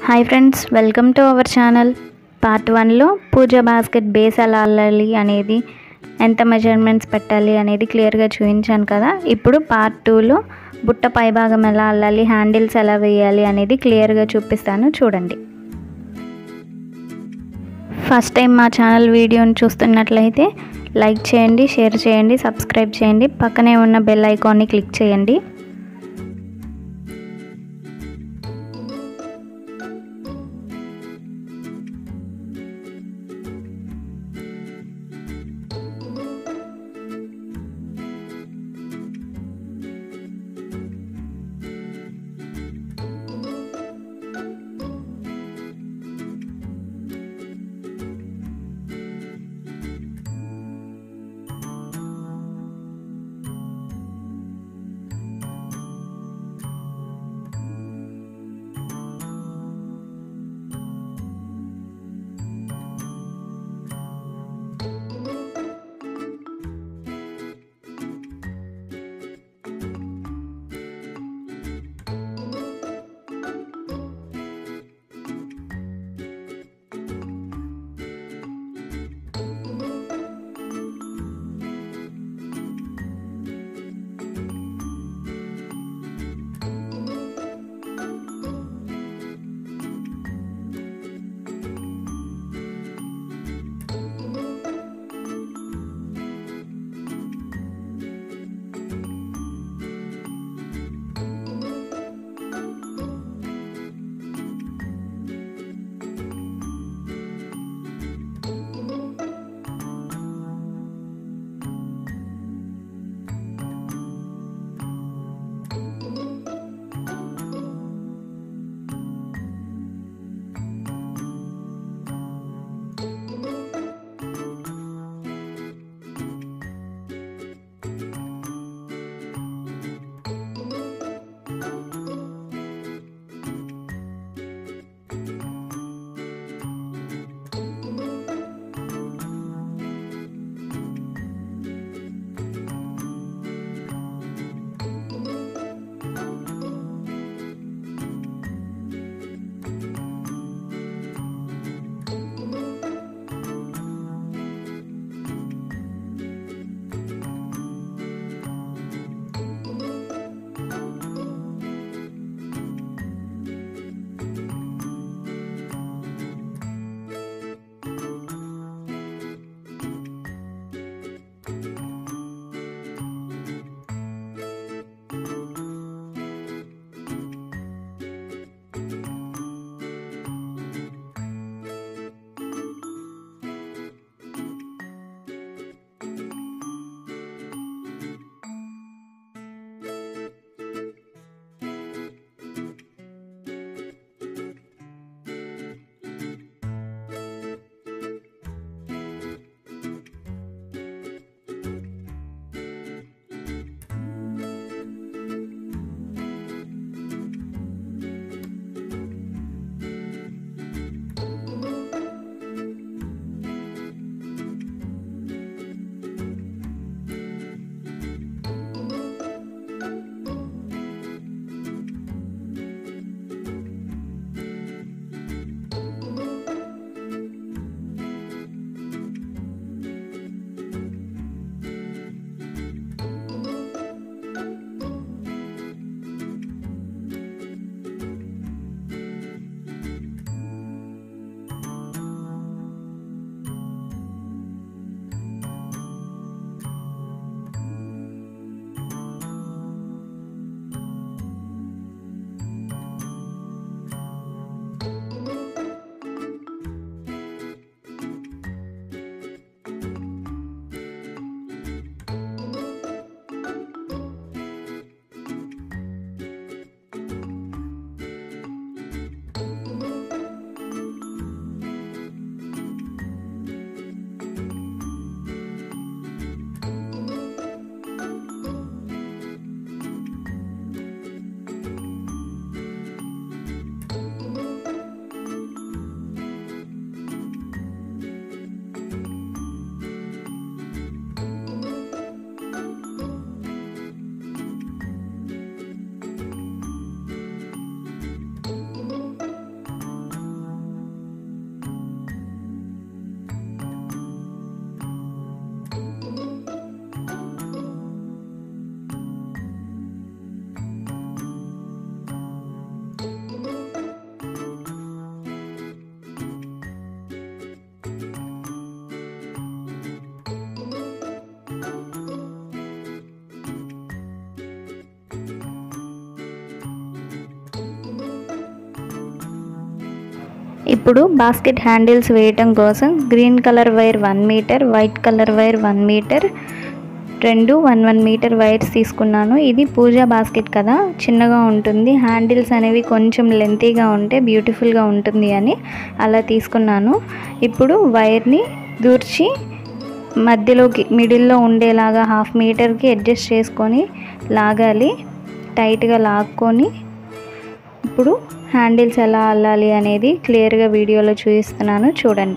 hi friends welcome to our channel part వన్లో pooja basket base ఎలా అల్లాలి అనేది ఎంత మెజర్మెంట్స్ పెట్టాలి అనేది క్లియర్గా చూపించాను కదా ఇప్పుడు పార్ట్ టూలో బుట్ట పైభాగం ఎలా అల్లాలి హ్యాండిల్స్ ఎలా వేయాలి అనేది క్లియర్గా చూపిస్తాను చూడండి ఫస్ట్ టైం మా ఛానల్ వీడియోని చూస్తున్నట్లయితే లైక్ చేయండి షేర్ చేయండి సబ్స్క్రైబ్ చేయండి పక్కనే ఉన్న బెల్ ఐకాన్ని క్లిక్ చేయండి ఇప్పుడు బాస్కెట్ హ్యాండిల్స్ వేయటం కోసం green colour wire one metre white colour wire one metre రెండు వన్ వన్ మీటర్ వైర్స్ తీసుకున్నాను ఇది పూజా బాస్కెట్ కదా చిన్నగా ఉంటుంది హ్యాండిల్స్ అనేవి కొంచెం లెంతీగా ఉంటే బ్యూటిఫుల్గా ఉంటుంది అని అలా తీసుకున్నాను ఇప్పుడు వైర్ని దూర్చి మధ్యలోకి మిడిల్లో ఉండేలాగా హాఫ్ మీటర్కి అడ్జస్ట్ చేసుకొని లాగాలి టైట్గా లాక్కొని ఇప్పుడు హ్యాండిల్స్ ఎలా అల్లాలి అనేది క్లియర్గా వీడియోలో చూపిస్తున్నాను చూడండి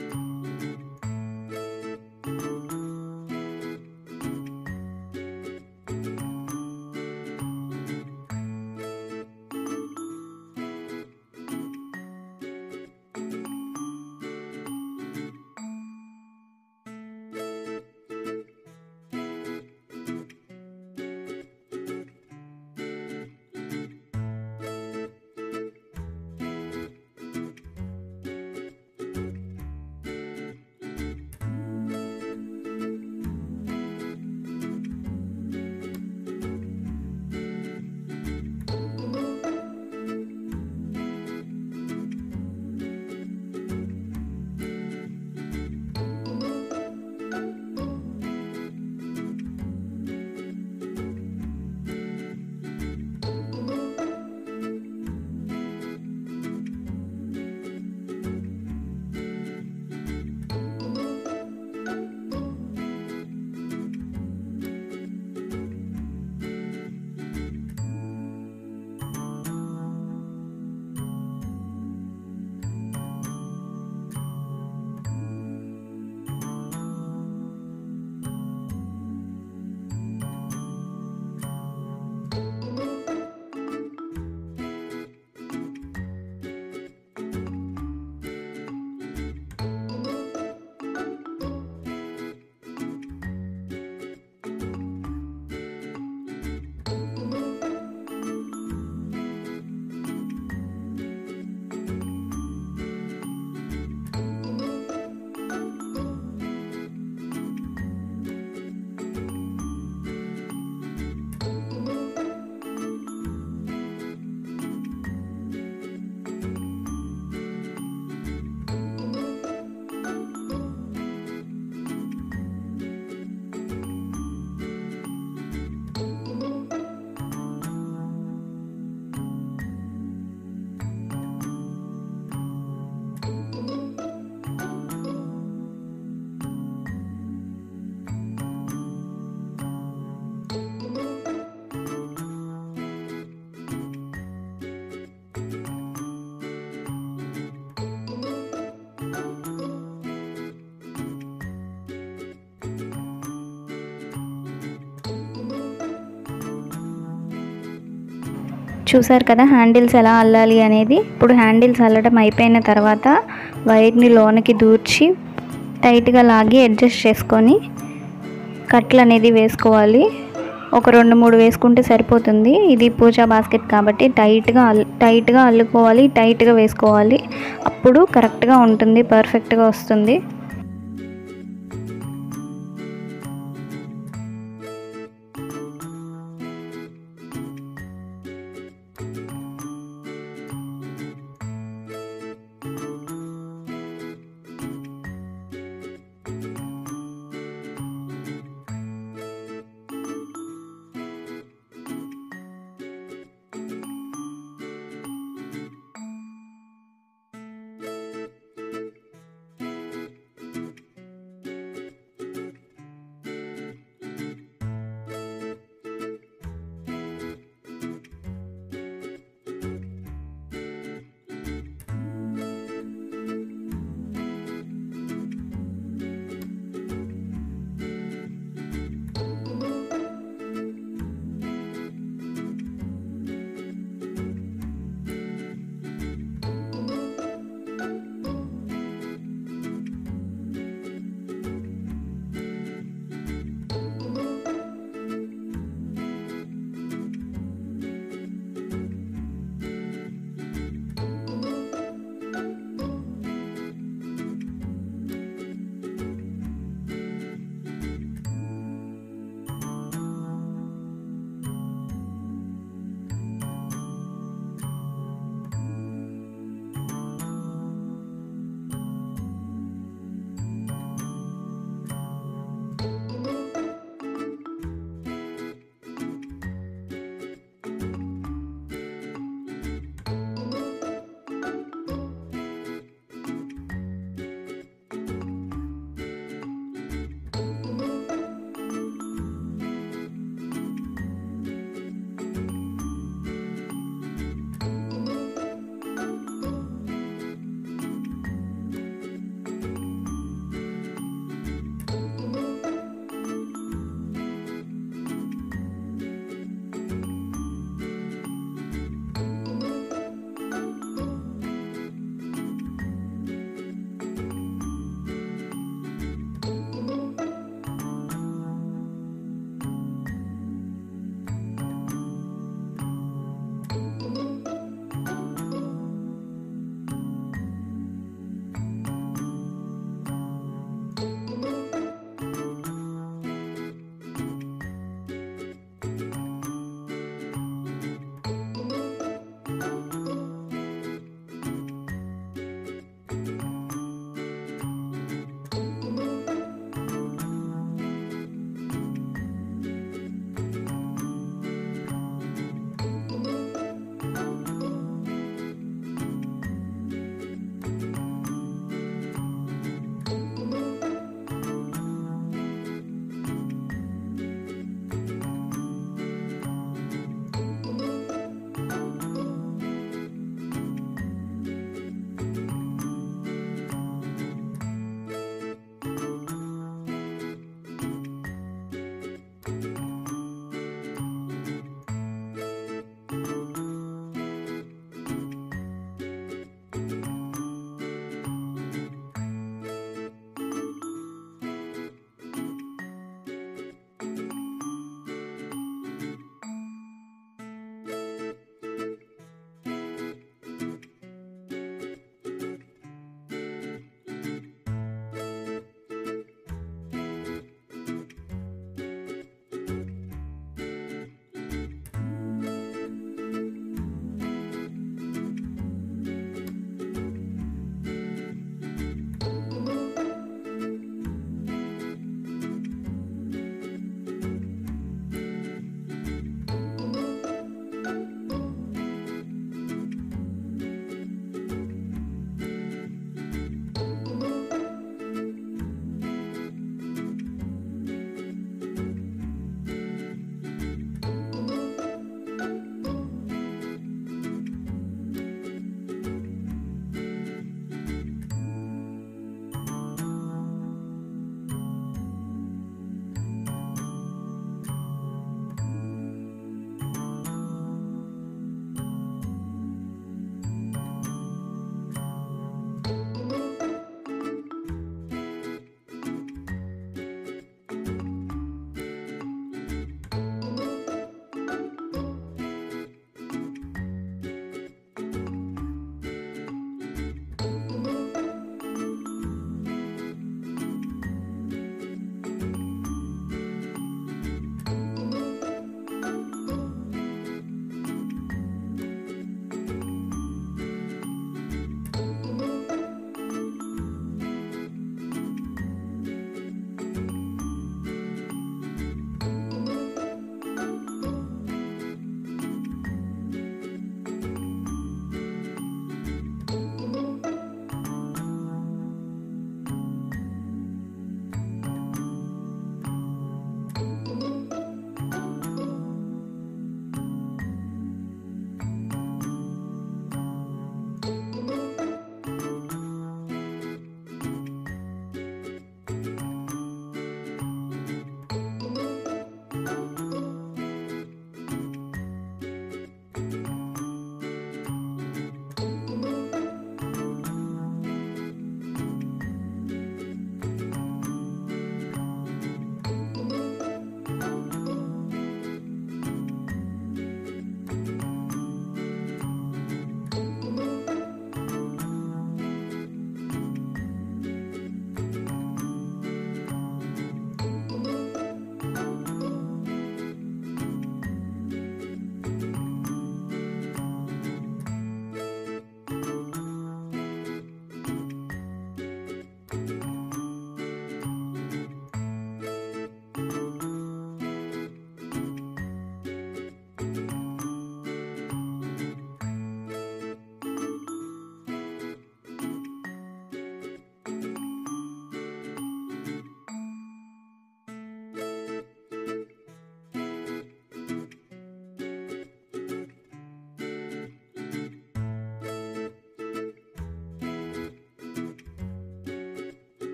చూసారు కదా హ్యాండిల్స్ ఎలా అల్లాలి అనేది ఇప్పుడు హ్యాండిల్స్ అల్లడం అయిపోయిన తర్వాత వైర్ని లోనికి దూర్చి టైట్గా లాగి అడ్జస్ట్ చేసుకొని కట్లు అనేది వేసుకోవాలి ఒక రెండు మూడు వేసుకుంటే సరిపోతుంది ఇది పూజా బాస్కెట్ కాబట్టి టైట్గా అల్ టైట్గా అల్లుకోవాలి టైట్గా వేసుకోవాలి అప్పుడు కరెక్ట్గా ఉంటుంది పర్ఫెక్ట్గా వస్తుంది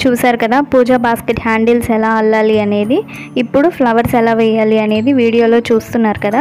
చూసారు కదా పూజా బాస్కెట్ హ్యాండిల్స్ ఎలా అల్లాలి అనేది ఇప్పుడు ఫ్లవర్స్ ఎలా వేయాలి అనేది వీడియోలో చూస్తున్నారు కదా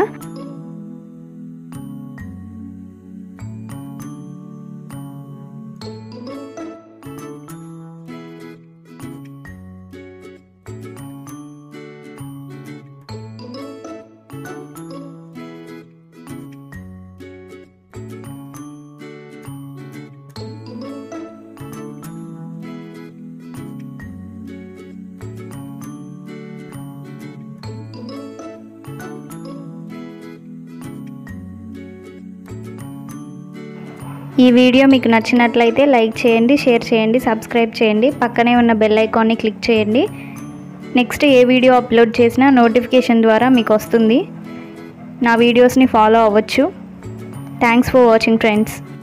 ఈ వీడియో మీకు నచ్చినట్లయితే లైక్ చేయండి షేర్ చేయండి సబ్స్క్రైబ్ చేయండి పక్కనే ఉన్న బెల్ ఐకాన్ని క్లిక్ చేయండి నెక్స్ట్ ఏ వీడియో అప్లోడ్ చేసినా నోటిఫికేషన్ ద్వారా మీకు వస్తుంది నా వీడియోస్ని ఫాలో అవ్వచ్చు థ్యాంక్స్ ఫర్ వాచింగ్ ఫ్రెండ్స్